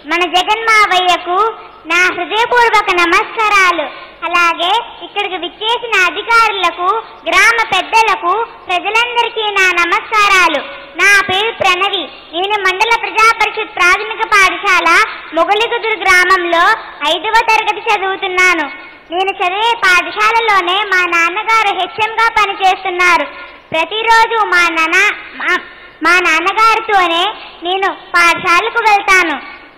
మన జగన్మావయ్యకు నా హృదయపూర్వక నమస్కారాలు అలాగే ఇక్కడికి విచ్చేసిన అధికారులకు గ్రామ పెద్దలకు ప్రజలందరికీ నా నమస్కారాలు నా పేరు ప్రణవి నేను మండల ప్రజా పరిషత్ ప్రాథమిక పాఠశాల మొగలిగుదురు గ్రామంలో ఐదవ తరగతి చదువుతున్నాను నేను చదివే పాఠశాలలోనే మా నాన్నగారు హెచ్ఎంగా పనిచేస్తున్నారు ప్రతిరోజు మా నాన్న మా- మా నాన్నగారితోనే నేను పాఠశాలకు వెళ్తాను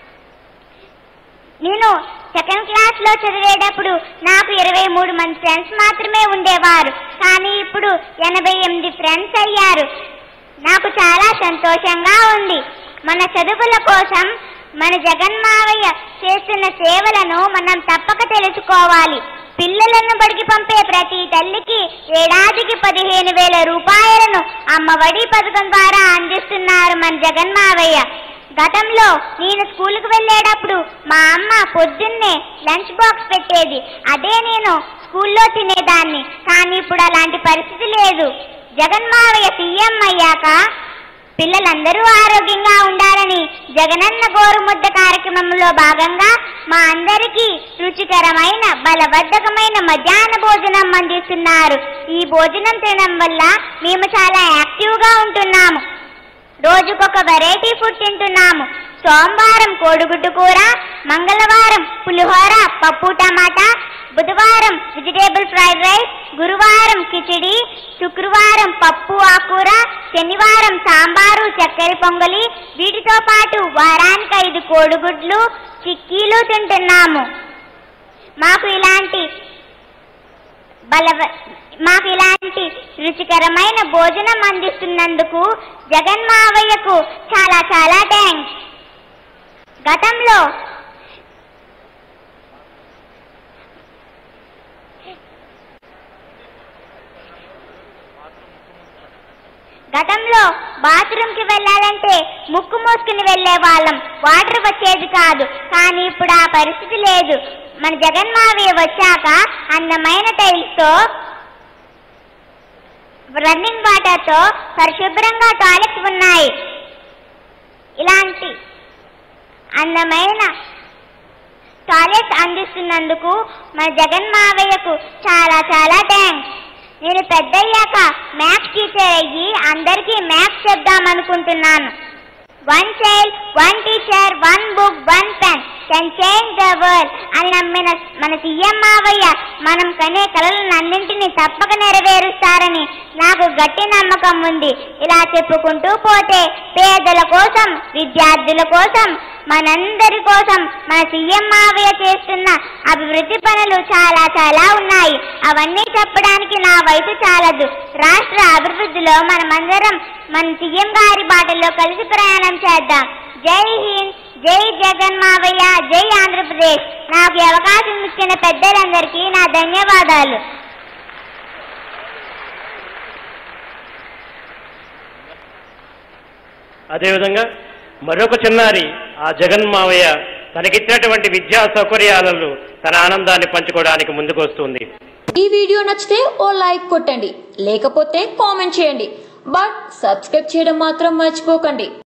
నేను సెకండ్ క్లాస్ లో చదివేటప్పుడు నాకు ఇరవై మూడు మంది ఫ్రెండ్స్ మాత్రమే ఉండేవారు కానీ ఇప్పుడు ఎనభై ఎనిమిది ఫ్రెండ్స్ అయ్యారు నాకు చాలా సంతోషంగా ఉంది మన చదువుల కోసం మన జగన్మావయ్య చేస్తున్న సేవలను మనం తప్పక తెలుసుకోవాలి పిల్లలను బడికి పంపే ప్రతి తల్లికి ఏడాదికి పదిహేను వేల రూపాయలను అమ్మఒడి పథకం ద్వారా అందిస్తున్నారు మన జగన్మావయ్య గతంలో నేను స్కూల్కి వెళ్ళేటప్పుడు మా అమ్మ పొద్దున్నే లంచ్ బాక్స్ పెట్టేది అదే నేను స్కూల్లో తినేదాన్ని కానీ ఇప్పుడు అలాంటి పరిస్థితి లేదు జగన్మావయ్య సీఎం అయ్యాక పిల్లలందరూ ఆరోగ్యంగా ఉండాలని జగనన్న గోరుముద్ద కార్యక్రమంలో భాగంగా మా అందరికీ రుచికరమైన బలవర్ధకమైన మధ్యాహ్న భోజనం అందిస్తున్నారు ఈ భోజనం తినడం వల్ల మేము చాలా యాక్టివ్గా ఉంటున్నాము రోజుకొక వెరైటీ ఫుడ్ తింటున్నాము సోమవారం కోడిగుడ్డు కూర మంగళవారం పులిహోర పప్పు టమాటా బుధవారం వెజిటేబుల్ ఫ్రైడ్ రైస్ గురువారం కిచిడి శుక్రవారం పప్పు ఆకుకూర శనివారం సాంబారు చక్కెర పొంగలి వీటితో పాటు వారానికి ఐదు కోడిగుడ్లు చిక్కీలు తింటున్నాము మాకు ఇలాంటి బలవ మాకు ఇలాంటి రుచికరమైన భోజనం అందిస్తున్నందుకు జగన్మావయ్యకు చాలా చాలా థ్యాంక్స్ గతంలో గతంలో బాత్రూమ్ కి వెళ్ళాలంటే ముక్కు మూసుకుని వెళ్లే వాళ్ళం వాటర్ వచ్చేది కాదు కానీ ఇప్పుడు ఆ పరిస్థితి లేదు మన జగన్మావయ్య వచ్చాక అందమైన టైల్స్ తో రన్నింగ్ వాటర్ తో పరిశుభ్రంగా టాయిలెట్స్ ఉన్నాయి ఇలాంటి అందమైన టాయిలెట్స్ అందిస్తున్నందుకు మన జగన్ మావయ్యకు చాలా చాలా థ్యాంక్స్ నేను పెద్దయ్యాక మ్యాథ్స్ టీచర్ అయ్యి అందరికీ మ్యాథ్స్ చెప్దామనుకుంటున్నాను one child one teacher one book one pen can change the world అని నమ్మిన మన సీఎం మావయ్య మనం కనే కలలను అన్నింటినీ తప్పక నెరవేరుస్తారని నాకు గట్టి నమ్మకం ఉంది ఇలా చెప్పుకుంటూ పోతే పేదల కోసం విద్యార్థుల కోసం మనందరి కోసం మన సీఎం మావయ్య చేస్తున్న అభివృద్ధి పనులు చాలా చాలా ఉన్నాయి అవన్నీ చెప్పడానికి నా వయసు చాలదు రాష్ట్ర అభివృద్ధిలో మనమందరం మన సీఎం గారి బాటలో కలిసి ప్రయాణం చేద్దాం జై హింద్ జై జగన్ మావయ్య జై ఆంధ్రప్రదేశ్ నాకు ఈ అవకాశం ఇచ్చిన పెద్దలందరికీ నా ధన్యవాదాలు అదేవిధంగా మరొక చిన్నారి ఆ జగన్ మావయ్య తనకిచ్చినటువంటి విద్యా సౌకర్యాలలో తన ఆనందాన్ని పంచుకోవడానికి ముందుకు వస్తుంది ఈ వీడియో నచ్చితే ఓ లైక్ కొట్టండి లేకపోతే కామెంట్ చేయండి బట్ సబ్స్క్రైబ్ చేయడం మాత్రం మర్చిపోకండి